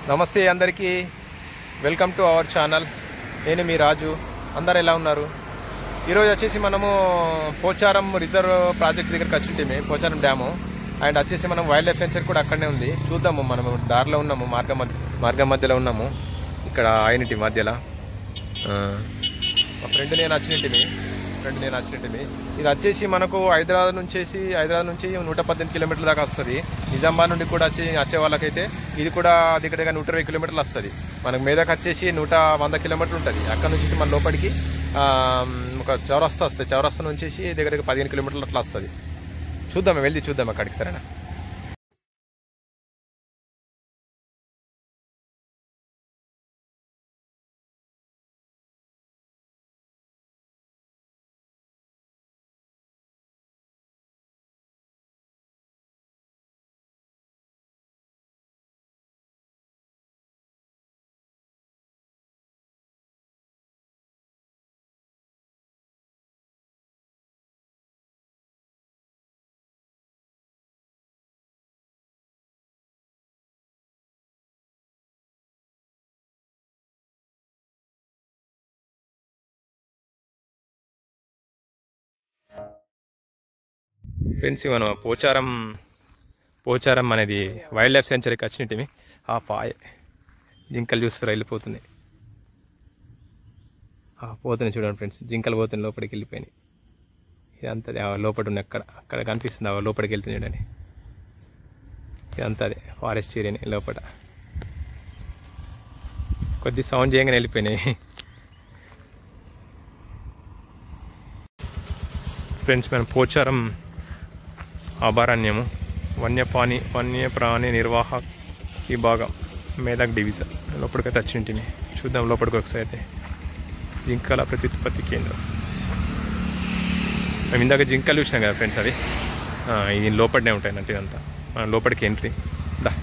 నమస్తే అందరికీ welcome to our channel నేను మీ రాజు అందరు ఎలా ఉన్నారు ఈరోజు వచ్చేసి మనము పోచారం రిజర్వ్ ప్రాజెక్ట్ దగ్గరికి వచ్చింటే పోచారం డ్యాము అండ్ వచ్చేసి మనం వైల్డ్ లైఫ్ సెంచర్ కూడా అక్కడనే ఉంది చూద్దాము మనము దారిలో ఉన్నాము మార్గం మధ్య మార్గం మధ్యలో ఉన్నాము ఇక్కడ ఆయనటి మధ్యలో ఆ, మా ఫ్రెండ్ నేను వచ్చినట్టుమి ఫ్రెండ్ నేను వచ్చినట్టుమి ఇది వచ్చేసి మనకు హైదరాబాద్ నుంచేసి హైదరాబాద్ నుంచి నూట పద్దెనిమిది కిలోమీటర్ల దాకా వస్తుంది నిజామాబాద్ నుండి కూడా వచ్చి వచ్చే వాళ్ళకైతే ఇది కూడా దగ్గర దగ్గర నూట ఇరవై కిలోమీటర్లు వస్తుంది మనకు మీదకి వచ్చేసి నూట వంద కిలోమీటర్లు ఉంటుంది అక్కడ నుంచి మన లోపలికి ఆ, ఒక చౌరస్తా వస్తుంది చౌరస్తా నుంచేసి దగ్గర దగ్గర పదిహేను కిలోమీటర్లు అట్లా వస్తుంది చూద్దాం వెళ్ళి చూద్దాం అక్కడికి సరేనా ఫ్రెండ్స్ మనం పోచారం పోచారం అనేది వైల్డ్ లైఫ్ సెంచరీకి వచ్చినట్టువి ఆ పాయ జింకలు చూస్తారు వెళ్ళిపోతుంది ఆ పోతున్నాయి చూడండి ఫ్రెండ్స్ జింకలు పోతున్నాయి లోపలికి వెళ్ళిపోయినాయి ఇదంతా అది ఆ లోపల ఉన్న అక్కడ అక్కడ కనిపిస్తుంది ఆ లోపలికి వెళ్తుంది చూడండి ఇదంతా అదే ఫారెస్ట్ ఏరియాని లోపల కొద్ది సౌండ్ చేయగానే వెళ్ళిపోయినాయి ఫ్రెండ్స్ మనం పోచారం అభయారణ్యము వన్యపాణి వన్యప్రాణి నిర్వాహక విభాగం మేదక్ డివిజన్ లోపలికైతే వచ్చింటిని చూద్దాం లోపలికి ఒకసారి అయితే జింకల ప్రత్యుత్పత్తి కేంద్రం మేము ఇందాక జింకలు చూసినాం కదా ఫ్రెండ్స్ అది ఆ, ఇది లోపలనే ఉంటాయి అంటే ఇదంతా మనం లోపలికి ఎంట్రీ దా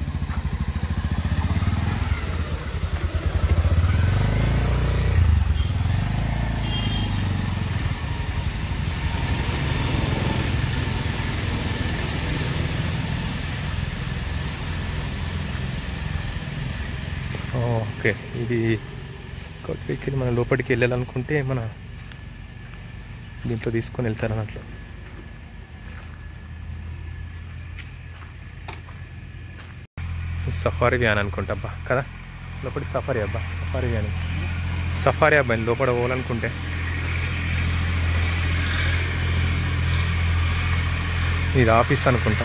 ఓకే ఇది కొత్త వెహికల్ మన లోపలికి వెళ్ళాలనుకుంటే మన దీంట్లో తీసుకొని వెళ్తారు అన్నట్లు సఫారీ వ్యాన్ అనుకుంటా అబ్బా కదా లోపలికి సఫారీ అబ్బా సఫారీ వ్యాన్ సఫారీ అబ్బా లోపల పోవాలనుకుంటే ఇది ఆఫీస్ అనుకుంటా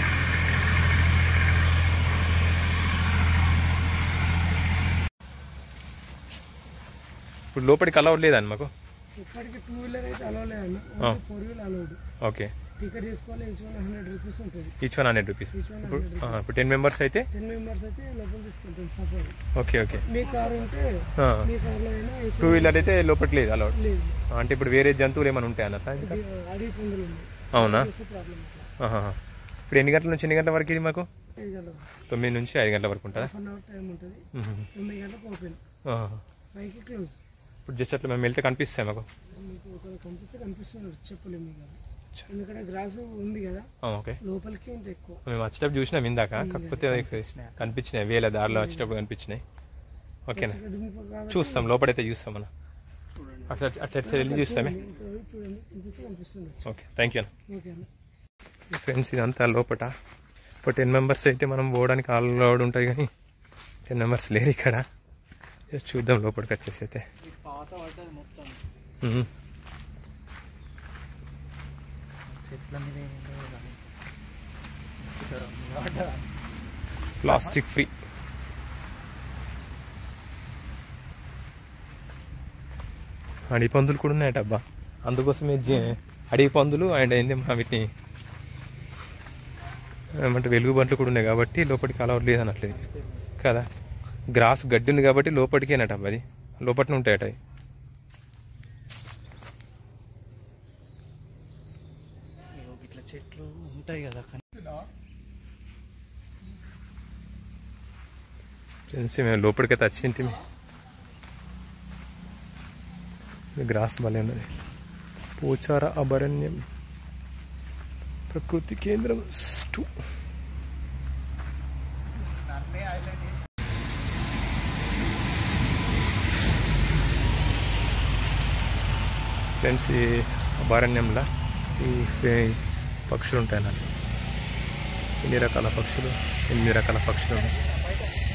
ఇప్పుడు లోపలికి అలౌడ్ లేదండి మాకు ఇప్పటికి టూ వీలర్ అయితే అలౌ లేదన్న ఆ. Four wheeler allowed okay ticket తీసుకోవాలి ఈచ్ వన్ హండ్రెడ్ రూపీస్ ఉంటుంది each one hundred rupees each one ఇప్పుడు హండ్రెడ్ ఆ, ఇప్పుడు టెన్ మెంబర్స్ అయితే టెన్ మెంబర్స్ అయితే లోపల తీసుకుంటాం సఫారీ ఓకే ఓకే మీ కార్ ఉంటే మీ కార్లో అయినా each టూ వీలర్ అయితే లోపలికి లేదు అలౌడ్ లేదు అంటే ఇప్పుడు వేరే జంతువులు ఏమైనా ఉంటాయి అన్న సార్ ఇది అడవి పందులు ఉన్నాయి అవునా చేస్తే ప్రాబ్లం ఇట్లా ఆహాహా. ఇప్పుడు ఎన్ని గంటల నుంచి ఎన్ని గంటల వరకు ఇది మాకు ఐదు గంటల తొమ్మిది నుంచి ఐదు గంటల వరకు ఉంటుందా హాఫ్ అన్ అవర్ టైం ఉంటుంది మ్మ్. తొమ్మిది గంటలకు ఓపెన్ ఆహా. ఫైవ్కి క్లోజ్ ఇప్పుడు జస్ట్ అట్లా మేము వెళ్తే కనిపిస్తాయి మాకు మీకు ఒకరు కనిపిస్తే కనిపిస్తున్నారు చెప్పలేము మీకు అది ఎందుకంటే గ్రాస్ ఉంది కదా ఆ, ఓకే లోపలికి ఉంటే ఎక్కువ మేము వచ్చేటప్పుడు చూసినాం ఇందాక కాకపోతే కనిపించినాయి వేల దారిలో వచ్చేటప్పుడు కనిపించినాయి ఓకేనా ఇక్కడ దింపు కాబట్టి చూస్తాం లోపలైతే చూస్తాం మనం అట్లా అట్లా సైడ్ వెళ్ళి చూస్తామే ఇక్కడ చూడండి కనిపిస్తే కనిపిస్తుంది ఓకే థ్యాంక్ యూ అన్న ఓకే అన్న ఫ్రెండ్స్ ఇదంతా లోపట ఇప్పుడు టెన్ మెంబర్స్ అయితే మనం పోవడానికి అలౌడ్ ఉంటుంది కానీ టెన్ మెంబర్స్ లేరు ఇక్కడ జస్ట్ చూద్దాం లోపలికి వచ్చేసి అయితే పాత పడ్డది మొత్తం మ్మ్. చెట్ల మీద ప్లాస్టిక్ ఫ్రీ అడవి పందులు కూడా ఉన్నాయట అబ్బా అందుకోసమే జే- అడవి పందులు అండ్ ఏంది మా వీటిని ఏమంటే వెలుగు బంట్లు కూడా ఉన్నాయి కాబట్టి లోపలికి అలవాటు లేదు అనట్లేదు కదా గ్రాస్ గడ్డి ఉంది కాబట్టి లోపలికి అనట అబ్బా అది లోపలనే ఉంటాయట అవి ఇట్లా చెట్లు ఉంటాయి కదా ఫ్రెండ్స్ మేము లోపలికైతే వచ్చింటి గ్రాస్ భలే ఉన్నది పోచార అభరణ్యం ప్రకృతి కేంద్రం టూ ఫ్రెండ్స్ ఈ అభయారణ్యంలో ఈ ఫే- పక్షులు ఉంటాయి అన్నట్టు ఎన్ని రకాల పక్షులు ఎన్ని రకాల పక్షులు ఉన్నాయి